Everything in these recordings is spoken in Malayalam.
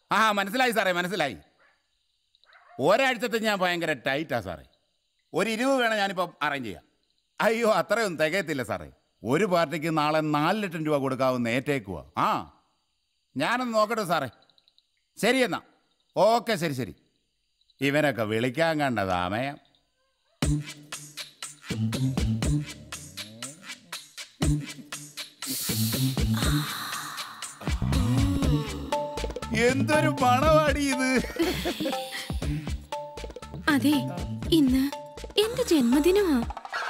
ആ മനസ്സിലായി സാറേ മനസ്സിലായി ഒരാഴ്ചത്തെ ഞാൻ ഭയങ്കര ടൈറ്റാ സാറേ ഒരു ഇരുപത് വേണം ഞാനിപ്പോൾ അറേഞ്ച് ചെയ്യാം അയ്യോ അത്രയൊന്നും തികയത്തില്ല സാറേ ഒരു പാർട്ടിക്ക് നാളെ നാല് ലക്ഷം രൂപ കൊടുക്കാവുന്ന ഏറ്റേക്കുവാ ആ ഞാനൊന്ന് നോക്കട്ടെ സാറേ ശരി എന്നാ ഓക്കെ ശരി ശരി ഇവനൊക്കെ വിളിക്കാൻ കണ്ട സമയം എന്തൊരു മണവാടി ഇത് അതെ ഇന്ന് എന്റെ ജന്മദിനമാ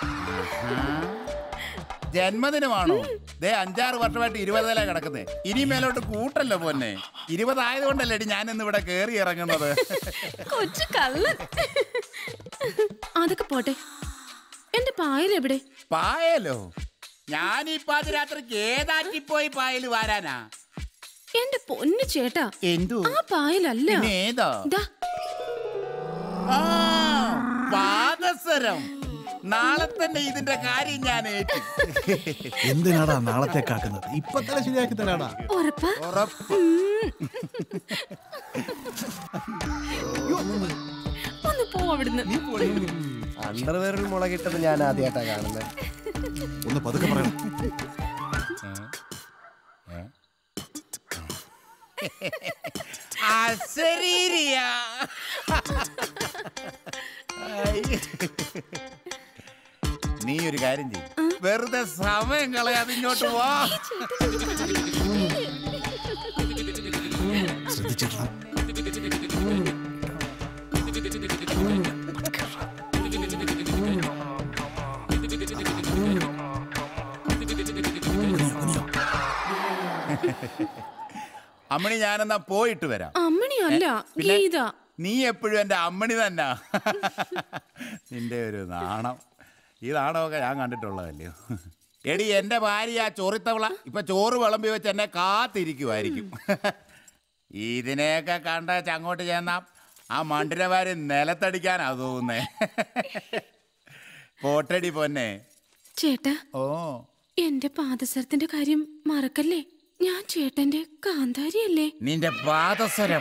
ജന്മദിനമാണോ ദേ അഞ്ചാറ് വർഷമായിട്ട് ഇരുപതില കിടക്കുന്നത് ഇനി മേലോട്ട് കൂട്ടല്ലോ പൊന്നെ ഇരുപതായത് കൊണ്ടല്ലേ ഞാൻ ഇന്ന് ഇവിടെ കേറി ഇറങ്ങുന്നത് കൊച്ചു കള്ളൻ അതൊക്കെ പോട്ടെ എന്റെ പായൽ എവിടെ പായലോ ഞാൻ ഈ പാതിരാത്രിക്ക് ഏതാറ്റി പോയി പായല് വാരാനാ എന്റെ പൊന്നു ചേട്ടാ എന്തു ആ പായലല്ല പിന്നെ ഏതാ ദാ, ആ, പാദസരം നാളെ തന്നെ ഇതിന്റെ കാര്യം ഞാൻ ഏറ്റു എന്തിനാടാ നാളത്തേക്കാക്കുന്നത് ഇപ്പൊ തന്നെ ശരിയാക്കി തരാടാ ഉറപ്പാ ഉറപ്പ് ഒന്ന് പോ അവിടുന്ന് അണ്ടർവെയറിൽ മുളകിട്ടത് ഞാൻ ആദ്യമായിട്ടാ കാണുന്നത് ഒന്ന് പതുക്കെ പറയണം അശരീരിയ നീ ഒരു കാര്യം ചെയ്യും വെറുതെ സമയം കളയാതെ ഇങ്ങോട്ട് വാ ശ്രദ്ധിച്ചിട്ടാ അമ്മണി ഞാനെന്നാ പോയിട്ട് വരാം അമ്മണി അല്ല പിന്നെ? ഗീത നീ എപ്പോഴും എൻ്റെ അമ്മണി തന്നെ നിന്റെ ഒരു നാണം ഈ നാണമൊക്കെ ഞാൻ കണ്ടിട്ടുള്ളതല്ലയോ എടി എൻ്റെ ഭാര്യ ആ ചോറിത്തവള ഇപ്പൊ ചോറ് വിളമ്പി വെച്ച് എന്നെ കാത്തിരിക്കുമായിരിക്കും ഇതിനെയൊക്കെ കണ്ട അങ്ങോട്ട് ചെന്ന ആ മണ്ടിരവാര് നിലത്തടിക്കാനാ തോന്നുന്നേ പോട്ടടി പൊന്നെ ചേട്ടാ ഓ എന്റെ പാദസരത്തിന്റെ കാര്യം മറക്കല്ലേ ഞാൻ ചേട്ടന്റെ കാന്താരിയല്ലേ നിന്റെ പാദസരം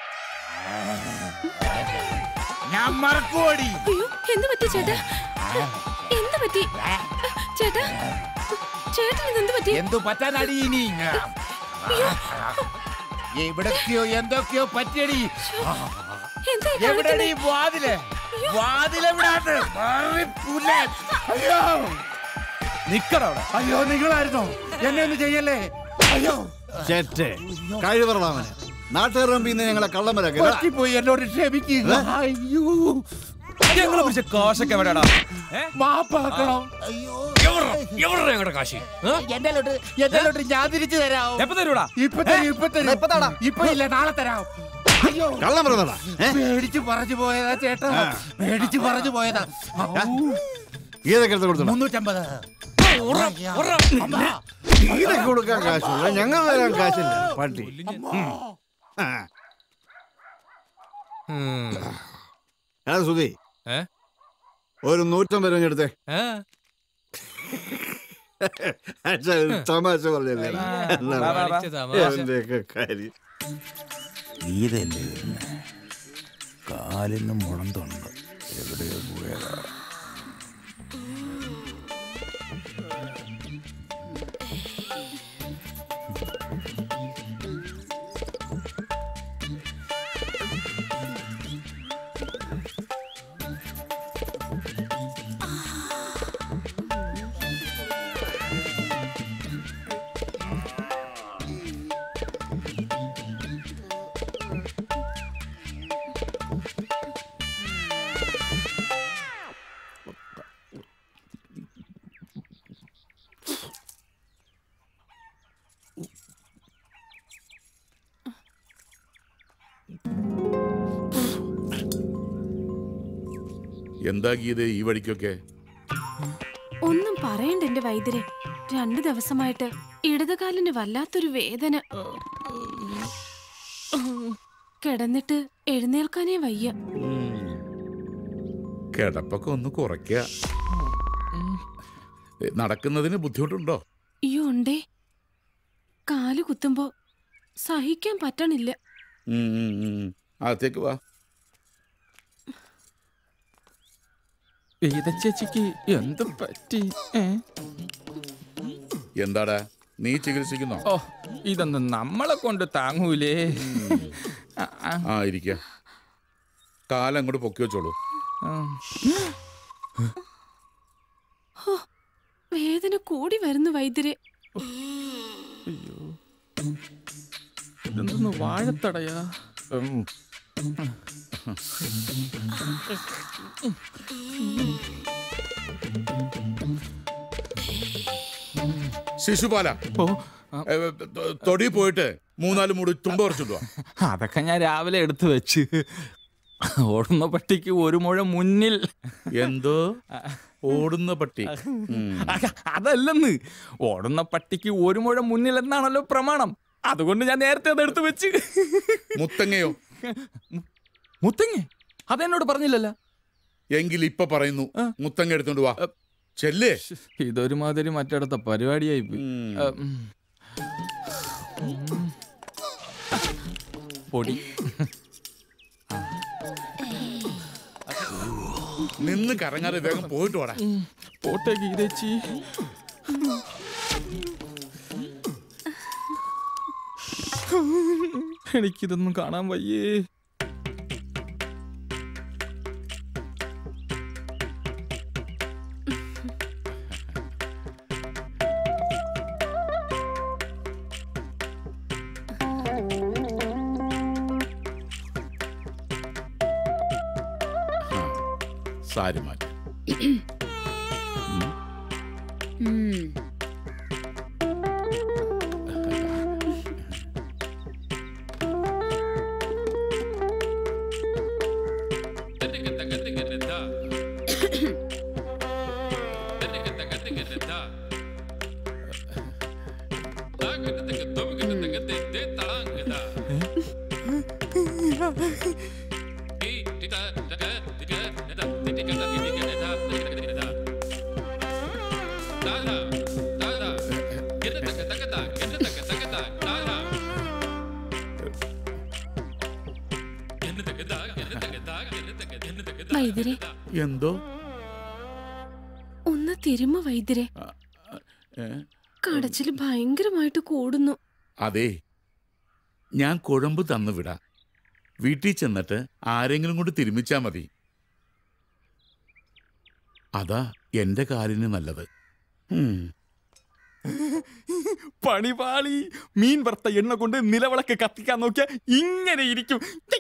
ഞാൻ മറക്കുവടി അയ്യോ എന്ത് പറ്റി ചേട്ടാ എന്ത് പറ്റി ചേട്ടാ ചേട്ടൻ ഇതെന്ത് പറ്റി എന്തു പറ്റാനടി ഇനി എവിടൊക്കെയോ എന്തൊക്കെയോ പറ്റിയടി എന്താ ഈ എവിടെടി കാണിക്കുന്നെ? വാതില് വാതിലെവിടാട്ട് മാറിപ്പുല്ലേ. അയ്യോ നിക്കടാ അവിടെ അയ്യോ നിങ്ങളായിരുന്നോ എന്നെ ഒന്ന് ചെയ്യല്ലേ അയ്യോ ചേറ്റേ കഴിവറവാമനെ നാട്ടുകാർ മുമ്പിൽ നിന്ന് ഞങ്ങളെ കള്ളം വരാക്കി പറ്റിപ്പോയി എന്നോട് ക്ഷമിക്കുക അയ്യോ ഞങ്ങളെ പിടിച്ച കാശൊക്കെ എവിടെയാടാ ഏ? മാപ്പാക്കണം അയ്യോ എവിടെടാ? എവിടെടാ ഞങ്ങളുടെ കാശ് ഏ? എന്റെ ലോട്ട് എന്റെ ലോട്ട് ഞാൻ തിരിച്ചു തരാം എപ്പോ തരൂടാ ഇപ്പൊ തരും ഇപ്പൊ തരും ഇപ്പൊ ഇല്ല നാളെ തരാം അയ്യോ കള്ളം പറഞ്ഞതാ ഏ? പേടിച്ച് പറഞ്ഞു പോയതാ ചേട്ടാ പേടിച്ച് പറഞ്ഞു പോയതാ ഇതൊക്കെ എടുത്ത് കൊടുത്തു മുന്നൂറ്റമ്പത് ഇതൊക്കെ കൊടുക്കാൻ കാശില്ല ഞങ്ങൾ തരാൻ കാശില്ല പട്ടി ഉം. ആ. ഉം. എടാ സുധി ഏ? ഒരു നൂറ്റമ്പത് രൂപ എടുത്തേ ഏ? അച്ഛാ, ഒരു തമാശ പറഞ്ഞല്ലേ എന്നാ വാ, വാ, വാ. എന്റെയൊക്കെ കാര്യം ഇതല്ലേ കാലിന് മുഴന്തുണ്ട് എവിടെയോ പോയതാ എന്താ ഗീത ഈ വഴിക്കൊക്കെ ഒന്നും പറയണ്ട എന്റെ വൈദ്യരെ രണ്ടു ദിവസമായിട്ട് ഇടതുകാലിന് വല്ലാത്തൊരു വേദന കിടന്നിട്ട് എഴുന്നേൽക്കാനേ വയ്യ കിടപ്പൊക്കെ ഒന്ന് കുറയ്ക്ക ഏ, നടക്കുന്നതിന് ബുദ്ധിമുട്ടുണ്ടോ അയ്യോ ഉണ്ടേ കാല് കുത്തുമ്പോ സഹിക്കാൻ പറ്റണില്ല ഉം, ഉം, ഉം. അകത്തേക്ക് വാ ഗീത ചേച്ചിക്ക് എന്ത് പറ്റി ഏ? എന്താടാ നീ ചികിത്സിക്കുന്നോ ഓ ഇതൊന്നും നമ്മളെ കൊണ്ട് താങ്ങൂലേ ആ, ആ, ആ ഇരിക്ക കാലം അങ്ങോട്ട് പൊക്കി വെച്ചോളൂ ഉം. വേദന കൂടി വരുന്നു വൈദ്യരെ ഇതെന്തൊന്ന് വാഴത്തടയാ ഉം. ശിശുപാല ഓ ആ, ഏ, തൊ- തൊടി പോയിട്ട് മൂന്നാല് മൂടി തുമ്പ പറിച്ചിട്ട് വാ അതൊക്കെ ഞാൻ രാവിലെ എടുത്തു വെച്ച് ഓടുന്ന പട്ടിക്ക് ഒരു മുഴ മുന്നിൽ എന്തോ ഓടുന്ന പട്ടി ഉം. അക, അതല്ലെന്ന് ഓടുന്ന പട്ടിക്ക് ഒരു മുഴ മുന്നിൽ എന്നാണല്ലോ പ്രമാണം അതുകൊണ്ട് ഞാൻ നേരത്തെ അത് എടുത്തു വെച്ച് മുത്തങ്ങയോ മുത്തങ്ങ അതെന്നോട് പറഞ്ഞില്ലല്ലോ എങ്കിൽ ഇപ്പൊ പറയുന്നു മുത്തങ്ങ എടുത്തോണ്ട് വാ ചെല്ലേ ഇതൊരുമാതിരി മറ്റിടത്തെ പരിപാടിയായി പോയി ഉം. പൊടി നിന്ന് കറങ്ങാതെ വേഗം പോയിട്ട് വാടാ പോട്ടെ ഗീതേച്ചി എനിക്കിതൊന്നും കാണാൻ വയ്യേ സാരി മാറ്റി വൈദ്യരെ എന്തോ ഒന്ന് തിരുമ വൈദ്യരെ ഏ? കടച്ചില് ഭയങ്കരമായിട്ട് കൂടുന്നു അതെ ഞാൻ കുഴമ്പ് തന്നു വിടാം വീട്ടിൽ ചെന്നിട്ട് ആരെങ്കിലും കൊണ്ട് തിരുമിച്ചാ മതി അതാ എന്റെ കാലിന് നല്ലത് ഉം. പണിപാളി മീൻ വറുത്ത എണ്ണ കൊണ്ട് നിലവിളക്ക് കത്തിക്കാൻ നോക്കിയ ഇങ്ങനെ ഇരിക്കും